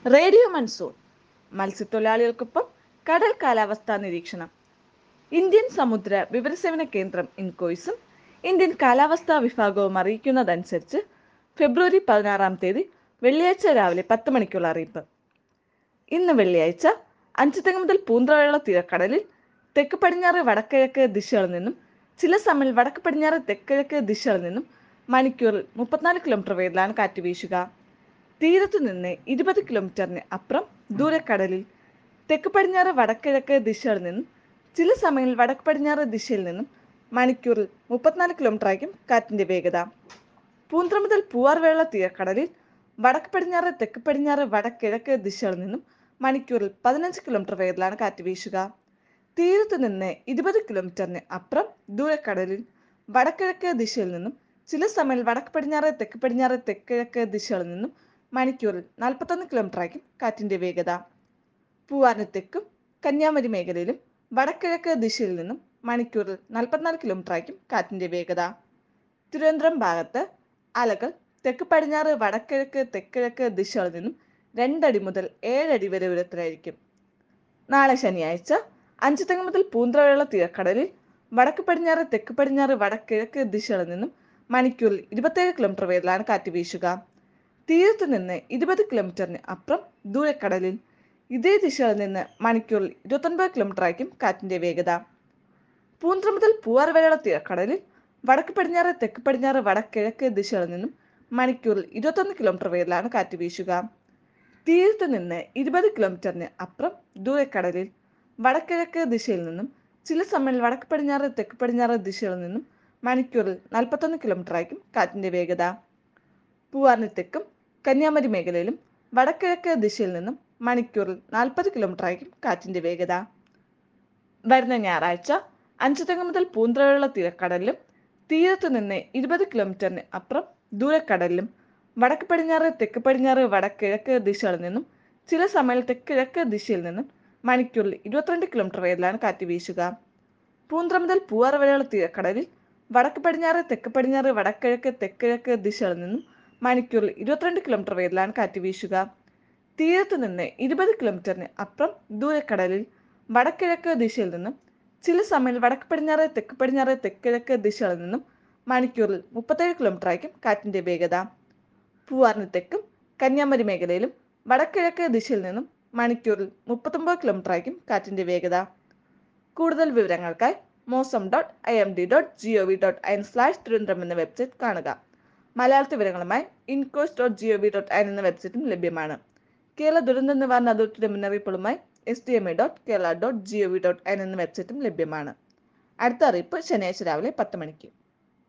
radio monsoon മത്സ്യത്തൊഴിലാളികൾക്കൊപ്പം കടൽ കാലാവസ്ഥാ നിരീക്ഷണം ഇന്ത്യൻ സമുദ്ര വിവരസേവന കേന്ദ്രം ഇൻകോയ്സും ഇന്ത്യൻ കാലാവസ്ഥാ വിഭാഗവും അറിയിക്കുന്നതനുസരിച്ച് ഫെബ്രുവരി പതിനാറാം തീയതി വെള്ളിയാഴ്ച രാവിലെ പത്ത് മണിക്കുള്ള അറിയിപ്പ് ഇന്ന് വെള്ളിയാഴ്ച അഞ്ചുതെങ്ങ് മുതൽ പൂന്തറയുള്ള തീരക്കടലിൽ തെക്ക് പടിഞ്ഞാറ് വടക്കിഴക്ക് ദിശകളിൽ നിന്നും ചില സമയം വടക്ക് പടിഞ്ഞാറ് തെക്കിഴക്ക് ദിശകളിൽ നിന്നും മണിക്കൂറിൽ മുപ്പത്തിനാല് കിലോമീറ്റർ വേഗത്തിലാണ് കാറ്റ് വീശുക തീരത്തു നിന്ന് ഇരുപത് കിലോമീറ്ററിന് അപ്പുറം ദൂരക്കടലിൽ തെക്ക് പടിഞ്ഞാറ് വടക്കിഴക്ക് ദിശകളിൽ നിന്നും ചില സമയങ്ങളിൽ വടക്ക് പടിഞ്ഞാറ് ദിശയിൽ നിന്നും മണിക്കൂറിൽ മുപ്പത്തിനാല് കിലോമീറ്റർ ആയിരിക്കും കാറ്റിന്റെ വേഗത പൂന്തറ മുതൽ പൂവാർവേള തീരക്കടലിൽ വടക്ക് പടിഞ്ഞാറ് തെക്ക് പടിഞ്ഞാറ് വടക്കിഴക്ക് ദിശകളിൽ നിന്നും മണിക്കൂറിൽ പതിനഞ്ച് കിലോമീറ്റർ വേഗത്തിലാണ് കാറ്റ് വീശുക തീരത്തു നിന്ന് ഇരുപത് കിലോമീറ്ററിന് അപ്പുറം ദൂരക്കടലിൽ വടക്കിഴക്ക് ദിശയിൽ നിന്നും ചില സമയം വടക്ക് പടിഞ്ഞാറ് തെക്ക് പടിഞ്ഞാറ് തെക്കിഴക്ക് ദിശകളിൽ നിന്നും മണിക്കൂറിൽ നാൽപ്പത്തൊന്ന് കിലോമീറ്റർ ആയിരിക്കും കാറ്റിന്റെ വേഗത പൂവാറിന് തെക്കും കന്യാകുമാരി മേഖലയിലും വടക്കിഴക്ക് ദിശയിൽ നിന്നും മണിക്കൂറിൽ നാൽപ്പത്തിനാല് കിലോമീറ്റർ ആയിരിക്കും കാറ്റിന്റെ വേഗത തിരുവനന്തപുരം ഭാഗത്ത് അലകൾ തെക്ക് പടിഞ്ഞാറ് വടക്കിഴക്ക് തെക്കിഴക്ക് ദിശകളിൽ നിന്നും രണ്ടടി മുതൽ ഏഴടി വരെ ഉയരത്തിലായിരിക്കും നാളെ ശനിയാഴ്ച അഞ്ചുതെങ്ങ് മുതൽ പൂന്തറയുള്ള തീരക്കടലിൽ വടക്ക് പടിഞ്ഞാറ് തെക്ക് പടിഞ്ഞാറ് വടക്കിഴക്ക് ദിശകളിൽ നിന്നും മണിക്കൂറിൽ ഇരുപത്തേഴ് കിലോമീറ്റർ വേഗത്തിലാണ് കാറ്റ് വീശുക തീരത്തു നിന്ന് ഇരുപത് കിലോമീറ്ററിന് അപ്പുറം ദൂരക്കടലിൽ ഇതേ ദിശയിൽ നിന്ന് മണിക്കൂറിൽ ഇരുപത്തൊൻപത് കിലോമീറ്റർ ആയിരിക്കും കാറ്റിന്റെ വേഗത പൂന്തറ മുതൽ പൂവാർ വരെയുള്ള തീരക്കടലിൽ വടക്ക് പടിഞ്ഞാറ് തെക്ക് പടിഞ്ഞാറ് വടക്കിഴക്ക് ദിശകളിൽ നിന്നും മണിക്കൂറിൽ ഇരുപത്തൊന്ന് കിലോമീറ്റർ വേഗത്തിലാണ് കാറ്റ് വീശുക തീരത്ത് നിന്ന് ഇരുപത് കിലോമീറ്ററിന് അപ്പുറം ദൂരക്കടലിൽ വടക്കിഴക്ക് ദിശയിൽ നിന്നും ചില സമയം വടക്ക് പടിഞ്ഞാറ് തെക്ക് പടിഞ്ഞാറ് ദിശകളിൽ നിന്നും മണിക്കൂറിൽ നാൽപ്പത്തൊന്ന് കിലോമീറ്റർ ആയിരിക്കും കാറ്റിന്റെ വേഗത പൂവാറിന് തെക്കും കന്യാകുമാരി മേഖലയിലും വടക്കിഴക്ക് ദിശയിൽ നിന്നും മണിക്കൂറിൽ നാൽപ്പത് കിലോമീറ്റർ ആയിരിക്കും കാറ്റിന്റെ വേഗത വരുന്ന ഞായറാഴ്ച അഞ്ചുതെങ്ങ് മുതൽ പൂന്തറയുള്ള തീരക്കടലിലും തീരത്തു നിന്ന് ഇരുപത് കിലോമീറ്ററിന് അപ്പുറം ദൂരക്കടലിലും വടക്ക് പടിഞ്ഞാറ് തെക്ക് പടിഞ്ഞാറ് വടക്കിഴക്ക് ദിശകളിൽ നിന്നും ചില സമയം തെക്കിഴക്ക് ദിശയിൽ നിന്നും മണിക്കൂറിൽ ഇരുപത്തിരണ്ട് കിലോമീറ്റർ വേഗത്തിലാണ് കാറ്റ് വീശുക പൂന്തറ മുതൽ പൂവാർ വരെയുള്ള തീരക്കടലിൽ വടക്ക് പടിഞ്ഞാറ് തെക്ക് പടിഞ്ഞാറ് വടക്കിഴക്ക് തെക്കിഴക്ക് ദിശകളിൽ നിന്നും മണിക്കൂറിൽ ഇരുപത്തിരണ്ട് കിലോമീറ്റർ വേഗത്തിലാണ് കാറ്റ് വീശുക തീരത്ത് നിന്ന് ഇരുപത് കിലോമീറ്ററിന് അപ്പുറം ദൂരക്കടലിൽ വടക്കിഴക്ക് ദിശയിൽ നിന്നും ചില സമയം വടക്ക് പടിഞ്ഞാറ് തെക്ക് പടിഞ്ഞാറ് തെക്കിഴക്ക് ദിശകളിൽ നിന്നും മണിക്കൂറിൽ മുപ്പത്തേഴ് കിലോമീറ്റർ ആയിരിക്കും കാറ്റിന്റെ വേഗത പൂവാറിന് തെക്കും കന്യാകുമാരി മേഖലയിലും വടക്കിഴക്ക് ദിശയിൽ നിന്നും മണിക്കൂറിൽ മുപ്പത്തൊമ്പത് കിലോമീറ്റർ ആയിരിക്കും കാറ്റിന്റെ വേഗത കൂടുതൽ വിവരങ്ങൾക്കായി mausam dot I M D dot G O V dot I N slash Thiruvananthapuram എന്ന വെബ്സൈറ്റ് കാണുക മലയാളത്തിൽ വിവരങ്ങളുമായി INCOIS dot G O V dot I N എന്ന വെബ്സൈറ്റും ലഭ്യമാണ് കേരള ദുരന്ത നിവാരണ അതോറിറ്റിയുടെ മുന്നറിയിപ്പുകളുമായി S D M A dot Kerala dot G O V dot I N എന്ന വെബ്സൈറ്റും ലഭ്യമാണ് അടുത്ത അറിയിപ്പ് ശനിയാഴ്ച രാവിലെ പത്ത് മണിക്ക്